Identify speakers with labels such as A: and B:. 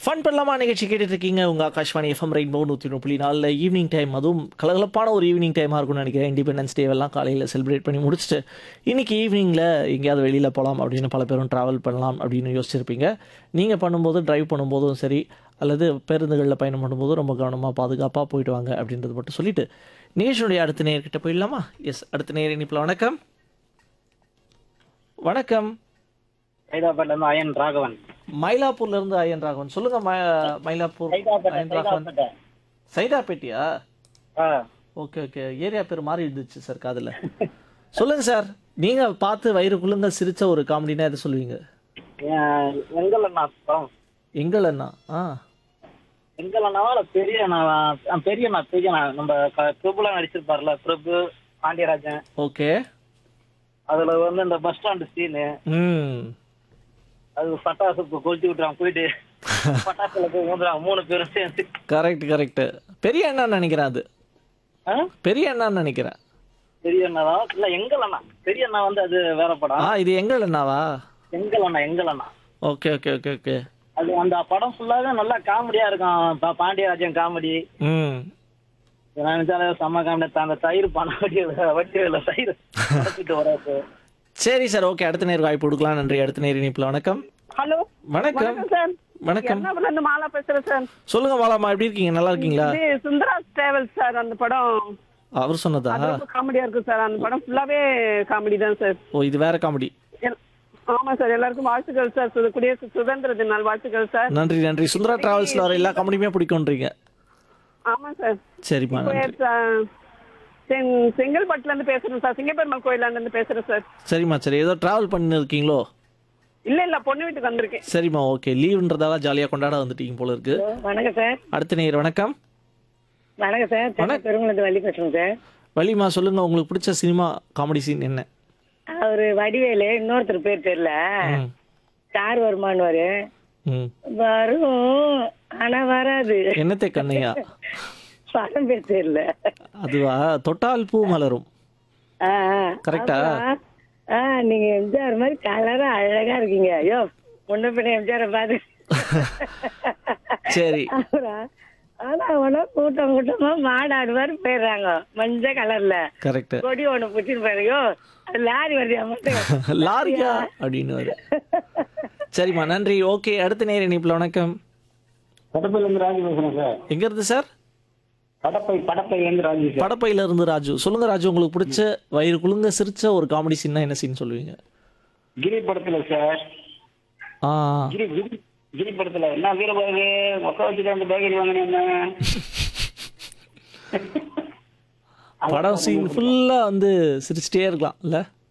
A: Fun பண்ணலாமா நிகழ்ச்சி கேட்டுட்டு இருக்கீங்க உங்கள் ஆகாஷ்வாணி எஃப்எம் ரெயின்போ நூற்றி புள்ளி நாலில் ஈவினிங் டைம் அதுவும் கலகலப்பான ஒரு ஈவினிங் டைமாக இருக்கும்னு நினைக்கிறேன் இண்டிபெண்டன்ஸ் டேவெல்லாம் காலையில் செலிப்ரேட் பண்ணி முடிச்சுட்டு இன்றைக்கி ஈவினிங்கில் எங்கேயாவது வெளியில் போகலாம் அப்படின்னு பல பேரும் ட்ராவல் பண்ணலாம் அப்படின்னு யோசிச்சிருப்பீங்க நீங்கள் பண்ணும்போது டிரைவ் பண்ணும்போதும் சரி அல்லது பேருந்துகளில் பயணம் பண்ணும்போதும் ரொம்ப கவனமாக பாதுகாப்பாக போயிட்டு வாங்க அப்படின்றது மட்டும் சொல்லிட்டு நிகழ்ச்சியுடைய அடுத்த நேர்கிட்ட போயிடலாமா எஸ் அடுத்த நேர் இனிப்பில் வணக்கம் வணக்கம்
B: ஹைதராபாத்ல இருந்து அயன் ராகவன்
A: மயிலாப்பூர்ல இருந்து ஐயன் ராகவன் சொல்லுங்க ம- மயிலாப்பூர்
B: ஹைதராபாத்
A: ஐயன் ராகவன்
B: ஹைதராபாத்
A: சைதாப்பேட்டியா
B: ஆ
A: ஓகே ஓகே ஏரியா பேர் மாறி இருந்துச்சு சார் காதுல சொல்லுங்க சார் நீங்க பார்த்து வயிறு குழுங்க சிரிச்ச ஒரு காமெடினா எதை சொல்லுவீங்க
B: என் எங்கள் அண்ணா படம்
A: எங்கள் அண்ணா ஆ
B: எங்கள் அண்ணாவா இல்ல பெரிய அண்ணாவா ஆ, பெரிய அண்ணா பெரிய அண்ணா நம்ம க- பிரபுலாம் நடிச்சிருப்பார்ல பிரபு பாண்டியராஜன்
A: ஓகே
B: அதுல வந்து இந்த பஸ் ஸ்டாண்டு சீனு
A: ம்
B: அது பட்டாசு கொ- கொளுத்தி விட்டுறாங்க போயிட்டு பட்டாசுல போய் ஊந்துறாங்க மூணு பேரும் சேர்ந்து
A: கரெக்ட் கரெக்ட் பெரிய அண்ணான்னு நினைக்கிறேன் அது
B: ஆ?
A: பெரிய அண்ணான்னு நினைக்கிறேன்
B: பெரிய அண்ணா இல்ல எங்கள் அண்ணா பெரிய அண்ணா வந்து அது வேற
A: ஆ
B: படம்
A: இது எங்கள் அண்ணாவா
B: Engal Anna Engal Anna
A: okay okay okay okay
B: அது அந்த படம் ஃபுல்லாவே நல்லா காமெடியா இருக்கும் பா- பாண்டியராஜன் காமெடி
A: ம்
B: நான் நினைச்சாலே செம்ம காமெடி அந்த தயிர் பண வட்டி வட்டி தயிர் உடைச்சிட்டு வராது
A: சரி சார் ஓகே அடுத்த நேர் வாய்ப்பு கொடுக்கலாம் நன்றி அடுத்த நேர் இனிப்பில் வணக்கம்
C: ஹலோ
A: வணக்கம்
C: வணக்கம் சார்
A: வணக்கம்
C: எர்ணாகுளம்ல இருந்து மாலா பேசுறேன் சார்
A: சொல்லுங்க மாலாமா எப்படி இருக்கீங்க நல்லா இருக்கீங்களா
C: இது சுந்தராஸ் டிராவல்ஸ் சார் அந்த படம்
A: அவர் சொன்னதா
C: அது ரொம்ப காமெடியா இருக்கு சார் அந்த படம் ஃபுல்லாவே காமெடி தான் சார்
A: ஓ இது வேற காமெடி
C: எல்- ஆமா சார் எல்லாருக்கும் வாழ்த்துக்கள் சார் சு- குடியரசு சுதந்திர தின நாள் வாழ்த்துக்கள் சார்
A: நன்றி நன்றி சுந்தரா டிராவல்ஸ்ல வர எல்லா காமெடியுமே பிடிக்கும்ன்றீங்க
C: ஆமா சார்
A: சரிம்மா
C: இப்போ
A: நன்றி
C: சார், செங்- செங்கல்பட்டுல இருந்து பேசுறேன் சார் சிங்கப்பெருமாள் கோயில்ல இருந்து பேசுறேன் சார்
A: சரிம்மா சரி ஏதோ டிராவல் பண்ணி இருக்கீங்களோ
C: இல்ல இல்ல பொண்ணு வீட்டுக்கு வந்திருக்கேன்
A: சரிம்மா ஓகே லீவுன்றதால ஜாலியாக கொண்டாட வந்துட்டீங்க போல இருக்கு
D: வணக்கம் சார்
A: அடுத்த நேர் வணக்கம்
D: வணக்கம் சார் சென்னை பெருங்குளத்து வள்ளி பேசுறேன் சார்
A: வள்ளிமா சொல்லுங்க உங்களுக்கு பிடிச்ச சினிமா காமெடி சீன் என்ன
D: அவரு வடிவேலு இன்னொருத்தர் பேர் தெரியல
A: ம்,
D: ஸ்டார் வருமானு
A: ம்
D: வரும் ஆனா வராது
A: என்னத்தை கண்ணையா
D: படம் பேர் தெரியல
A: அதுவா தொட்டால் பூ மலரும்
D: ஆ, ஆ.
A: கரெக்டா?
D: அப்புறம், ஆ நீங்க எம்ஜிஆர் மாதிரி கலரா அழகா இருக்கீங்க ஐயோ முன்ன பின்ன எம்ஜிஆர் பாரு
A: சரி
D: அப்புறம் ஆனா அவனா கூட்டம் கூட்டமா மாடாடு மாதிரி போயிடுறாங்க மஞ்சள் கலர்ல
A: கரெக்ட்
D: கொடி ஒண்ணு பிடிச்சிட்டு போயிருக்கோ அது லாரி வருது மட்டும்
A: லாரியா அப்படின்னு வரு. சரிம்மா நன்றி ஓகே அடுத்த நேர் இனிப்புல வணக்கம்
B: கடப்பையில இருந்து ராஜு பேசுறேன் சார்
A: எங்க இருந்து சார்
B: கடப்பை படப்பையில இருந்து ராஜு சார்
A: படப்பையில இருந்து ராஜு சொல்லுங்க ராஜு உங்களுக்கு பிடிச்ச வயிறு குலுங்க சிரிச்ச ஒரு காமெடி சீன்னா என்ன சீன் சொல்லுவீங்க
B: கிரி படத்துல சார்
A: ஆ
B: கிரி கிரி கிரி படத்துல என்ன வீரபாகு மொக்க வச்சுட்டு வந்து பேக்கரி வாங்கினேன்
A: படம் சீன் ஃபுல்லா வந்து சிரிச்சிட்டே இருக்கலாம் இல்ல